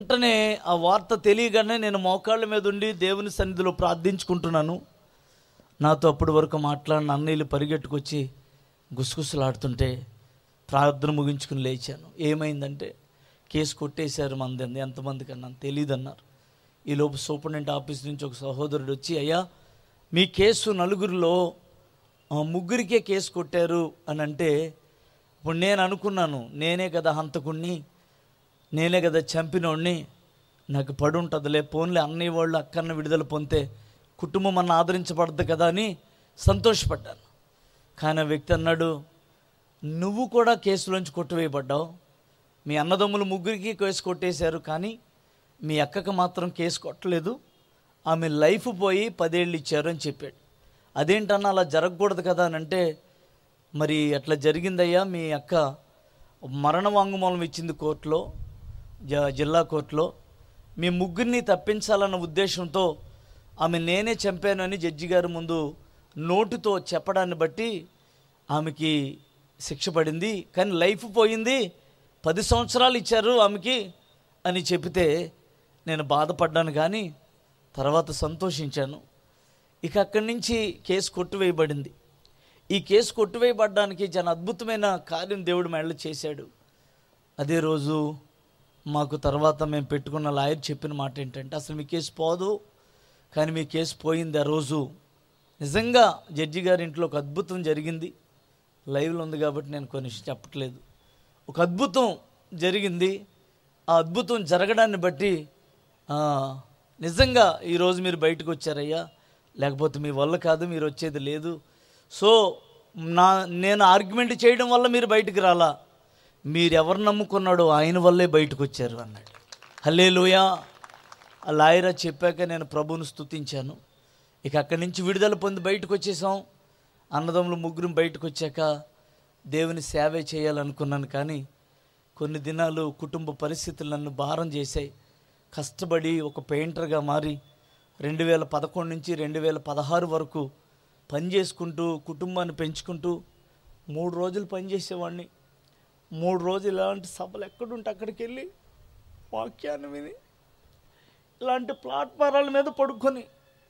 వెంటనే ఆ వార్త తెలియగానే నేను మోకాళ్ళ మీద ఉండి దేవుని సన్నిధిలో ప్రార్థించుకుంటున్నాను నాతో అప్పటి వరకు మాట్లాడిన అన్నయ్యలు పరిగెట్టుకొచ్చి గుసగుసలాడుతుంటే ప్రార్థన ముగించుకుని లేచాను ఏమైందంటే కేసు కొట్టేశారు మంది ఎంతమంది కన్నా తెలియదు అన్నారు ఈలోపు సూపరింటెండెంట్ ఆఫీస్ నుంచి ఒక సహోదరుడు వచ్చి అయ్యా మీ కేసు నలుగురిలో ఆ, ముగ్గురికే కేసు కొట్టారు అని అంటే ఇప్పుడు నేను అనుకున్నాను నేనే కదా హంతకుణ్ణి నేనే కదా చంపినోడిని నాకు పడి ఉంటుందిలే పోన్లే అన్నయ్య వాళ్ళు అక్కన్న విడుదల పొందితే కుటుంబం అన్న ఆదరించబడద్దు కదా అని సంతోషపడ్డాను కానీ ఆ వ్యక్తి అన్నాడు నువ్వు కూడా కేసులోంచి కొట్టివేయబడ్డావు మీ అన్నదమ్ములు ముగ్గురికి కేసు కొట్టేశారు కానీ మీ అక్కకు మాత్రం కేసు కొట్టలేదు ఆమె లైఫ్ పోయి పదేళ్ళు ఇచ్చారు అని చెప్పాడు అదేంటన్నా అలా జరగకూడదు కదా అని అంటే మరి అట్లా జరిగిందయ్యా మీ అక్క మరణ వాంగ్మూలం ఇచ్చింది కోర్టులో జ- జిల్లా కోర్టులో మీ ముగ్గురిని తప్పించాలన్న ఉద్దేశంతో ఆమె నేనే చంపానని జడ్జి గారి ముందు నోటుతో చెప్పడాన్ని బట్టి ఆమెకి శిక్ష పడింది కానీ లైఫ్ పోయింది పది సంవత్సరాలు ఇచ్చారు ఆమెకి అని చెబితే నేను బాధపడ్డాను కానీ తర్వాత సంతోషించాను ఇక అక్కడి నుంచి కేసు కొట్టివేయబడింది ఈ కేసు కొట్టివేయబడ్డానికి చాలా అద్భుతమైన కార్యం దేవుడు మెడలు చేశాడు అదే రోజు మాకు తర్వాత మేము పెట్టుకున్న లాయర్ చెప్పిన మాట ఏంటంటే అసలు మీ కేసు పోదు కానీ మీ కేసు పోయింది ఆ రోజు నిజంగా జడ్జి గారి ఇంట్లో ఒక అద్భుతం జరిగింది లైవ్లో ఉంది కాబట్టి నేను కొన్ని చెప్పట్లేదు ఒక అద్భుతం జరిగింది ఆ అద్భుతం జరగడాన్ని బట్టి ఆ, నిజంగా ఈరోజు మీరు బయటకు వచ్చారయ్యా లేకపోతే మీ వల్ల కాదు మీరు వచ్చేది లేదు సో నా నేను ఆర్గ్యుమెంట్ చేయడం వల్ల మీరు బయటికి రాలా మీరు ఎవరు నమ్ముకున్నాడో ఆయన వల్లే బయటకు వచ్చారు అన్నాడు హల్లే ఆ లాయరా చెప్పాక నేను ప్రభువును స్తుతించాను ఇక అక్కడి నుంచి విడుదల పొంది బయటకు వచ్చేసాం అన్నదమ్ములు ముగ్గురు బయటకు వచ్చాక దేవుని సేవే చేయాలనుకున్నాను కానీ కొన్ని దినాలు కుటుంబ పరిస్థితులు నన్ను భారం చేశాయి కష్టపడి ఒక పెయింటర్గా మారి రెండు వేల పదకొండు నుంచి రెండు వేల పదహారు వరకు పని చేసుకుంటూ కుటుంబాన్ని పెంచుకుంటూ మూడు రోజులు పని చేసేవాడిని మూడు రోజులు ఇలాంటి సభలు ఎక్కడుంటే అక్కడికి వెళ్ళి వాక్యాన్ని విని ఇలాంటి ప్లాట్ఫారాల మీద పడుకొని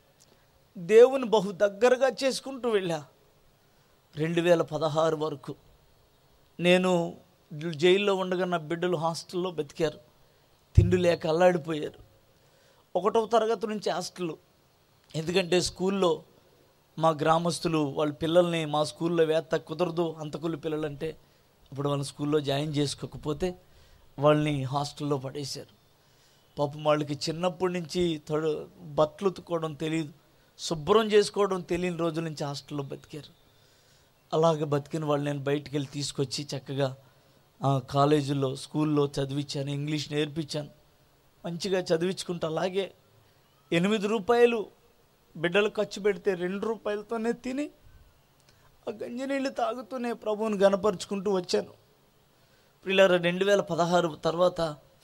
దేవుని బహు దగ్గరగా చేసుకుంటూ వెళ్ళా రెండు వేల పదహారు వరకు నేను జైల్లో ఉండగా నా బిడ్డలు హాస్టల్లో బతికారు తిండి లేక అల్లాడిపోయారు ఒకటవ తరగతి నుంచి హాస్టల్ ఎందుకంటే స్కూల్లో మా గ్రామస్తులు వాళ్ళ పిల్లల్ని మా స్కూల్లో వేత్త కుదరదు అంతకులు పిల్లలంటే ఇప్పుడు వాళ్ళ స్కూల్లో జాయిన్ చేసుకోకపోతే వాళ్ళని హాస్టల్లో పడేశారు పాపం వాళ్ళకి చిన్నప్పటి నుంచి తడు బట్టలు ఉతుక్కోవడం తెలియదు శుభ్రం చేసుకోవడం తెలియని రోజుల నుంచి హాస్టల్లో బతికారు అలాగ బతికిన వాళ్ళు నేను బయటికి వెళ్ళి తీసుకొచ్చి చక్కగా ఆ, కాలేజీల్లో స్కూల్లో చదివించాను ఇంగ్లీష్ నేర్పించాను మంచిగా చదివించుకుంటూ అలాగే ఎనిమిది రూపాయలు బిడ్డలు ఖర్చు పెడితే రెండు రూపాయలతోనే తిని ఆ గంజి నీళ్ళు తాగుతూనే ప్రభువుని గనపరుచుకుంటూ వచ్చాను పిల్లల రెండు వేల పదహారు తర్వాత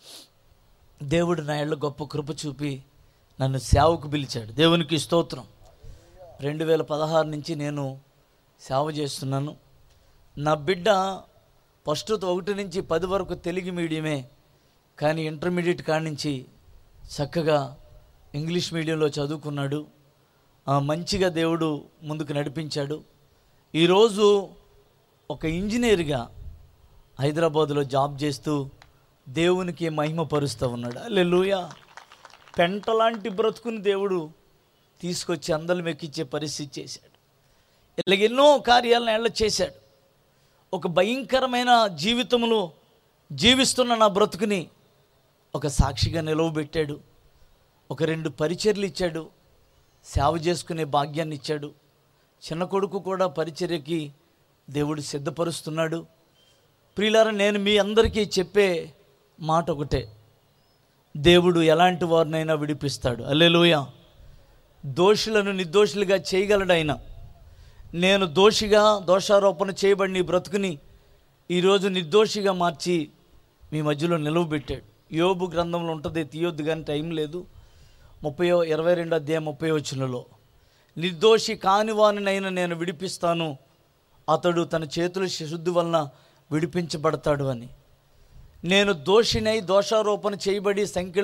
దేవుడు నా ఏళ్ళ గొప్ప కృప చూపి నన్ను సేవకు పిలిచాడు దేవునికి స్తోత్రం రెండు వేల పదహారు నుంచి నేను సేవ చేస్తున్నాను నా బిడ్డ ఫస్ట్ ఒకటి నుంచి పది వరకు తెలుగు మీడియమే కానీ ఇంటర్మీడియట్ కాడి నుంచి చక్కగా ఇంగ్లీష్ మీడియంలో చదువుకున్నాడు ఆ, మంచిగా దేవుడు ముందుకు నడిపించాడు ఈరోజు ఒక ఇంజనీర్గా హైదరాబాదులో జాబ్ చేస్తూ దేవునికి మహిమ పరుస్తూ ఉన్నాడు అల్లెలుయా పెంట లాంటి బ్రతుకుని దేవుడు తీసుకొచ్చి అందలం ఎక్కించే పరిస్థితి చేశాడు ఇలాగ ఎన్నో కార్యాలను ఏళ్ళ చేశాడు ఒక భయంకరమైన జీవితములో జీవిస్తున్న నా బ్రతుకుని ఒక సాక్షిగా నిలవబెట్టాడు ఒక రెండు పరిచర్లు ఇచ్చాడు సేవ చేసుకునే భాగ్యాన్ని ఇచ్చాడు చిన్న కొడుకు కూడా పరిచర్యకి దేవుడు సిద్ధపరుస్తున్నాడు ప్రియులారా నేను మీ అందరికీ చెప్పే మాట ఒకటే దేవుడు ఎలాంటి వారినైనా విడిపిస్తాడు అల్లెలుయ దోషులను నిర్దోషులుగా చేయగలడు ఆయన నేను దోషిగా దోషారోపణ చేయబడిన ఈ బ్రతుకుని ఈరోజు నిర్దోషిగా మార్చి మీ మధ్యలో నిలవబెట్టాడు యోబు గ్రంథంలో ఉంటుంది తీయొద్దు కానీ టైం లేదు ముప్పై ఇరవై రెండు అధ్యాయం ముప్పై వచ్చినలో నిర్దోషి కాని వానినైనా నేను విడిపిస్తాను అతడు తన చేతుల శుద్ధి వలన విడిపించబడతాడు అని నేను దోషినై దోషారోపణ చేయబడి సంఖ్య